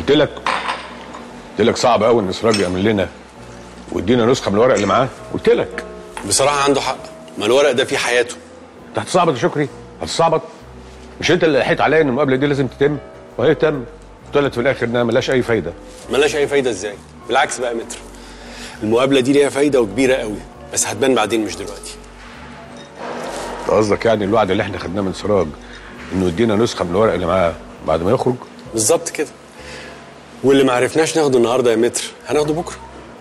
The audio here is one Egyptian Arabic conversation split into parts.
قلت لك قلت لك صعب قوي ان سراج يعمل لنا ويدينا نسخه من الورق اللي معاه قلت لك بصراحه عنده حق ما الورق ده فيه حياته انت هتصعبط يا شكري هتصعبط مش انت اللي لحيت عليا ان المقابله دي لازم تتم وهي تم طلعت في الاخر انها ملهاش اي فايده ملهاش اي فايده ازاي بالعكس بقى يا متر المقابله دي ليها فايده وكبيره قوي بس هتبان بعدين مش دلوقتي انت قصدك يعني الوعد اللي احنا خدناه من سراج انه يدينا نسخه من الورق اللي معاه بعد ما يخرج بالظبط كده واللي ما عرفناش ناخده النهارده يا متر هناخده بكره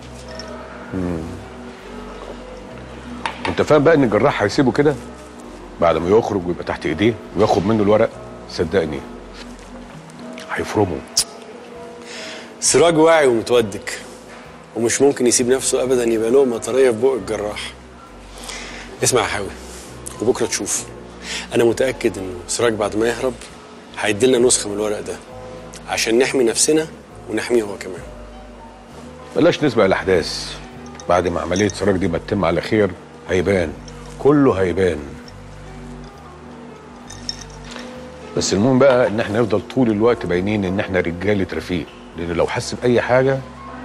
انت فاهم بقى ان الجراح هيسيبه كده بعد ما يخرج ويبقى تحت ايديه وياخد منه الورق صدقني هيفرمه سراج واعي ومتودك ومش ممكن يسيب نفسه ابدا يبقى لقمه طريه في بق الجراح اسمع يا حاوي وبكره تشوف انا متاكد انه سراج بعد ما يهرب هيديلنا نسخه من الورق ده عشان نحمي نفسنا ونحميه هو كمان بلاش نسبق الاحداث بعد ما عمليه سراج دي ما تتم على خير هيبان كله هيبان بس المهم بقى ان احنا نفضل طول الوقت باينين ان احنا رجاله رفيق لان لو حس باي حاجه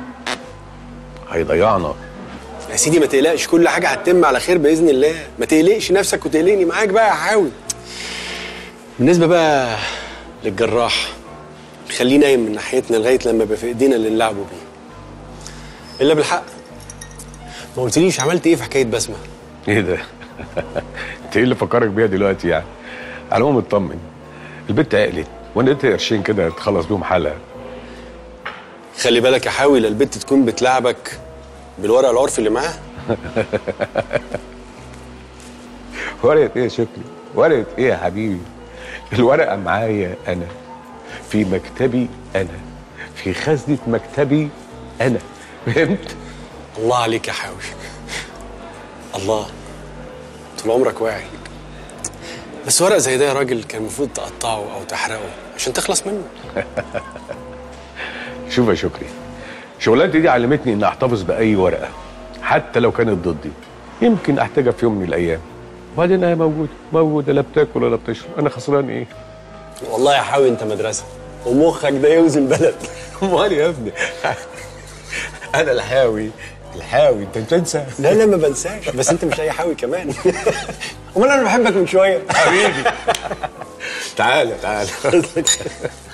هيضيعنا يا سيدي ما تقلقش كل حاجه هتتم على خير باذن الله ما تقلقش نفسك وتقلقني معاك بقى يا حاوي بالنسبه بقى للجراح خليه نايم من ناحيتنا لغايه لما يبقى في ايدينا اللي نلعبه بيه الا بالحق ما قلتليش عملت ايه في حكايه بسمه ايه ده انت ايه اللي فكرك بيها دلوقتي يعني على العموم اطمن البت عقلت وانا اديت قرشين كده تخلص بيهم حالها خلي بالك يا حاوي لا البت تكون بتلعبك بالورق العرفي اللي معاها ورقه ايه يا شكري ورقه ايه يا حبيبي الورقه معايا انا في مكتبي انا في خزنه مكتبي انا فهمت الله عليك يا حاوي الله طول عمرك واعي بس ورق زي ده يا راجل كان المفروض تقطعه او تحرقه عشان تخلص منه شوف يا شكري شغلانتي دي علمتني اني احتفظ باي ورقه حتى لو كانت ضدي يمكن احتاجها في يوم من الايام وبعدين هي موجوده موجوده لا بتاكل ولا بتشرب انا خسران ايه والله يا حاوي انت مدرسه ومخك ده يوزن بلد امال يا ابني انا الحاوي الحاوي انت بتنسى لا لا ما بنساش بس انت مش اي حاوي كمان امال انا بحبك من شويه حبيبي تعالى تعالى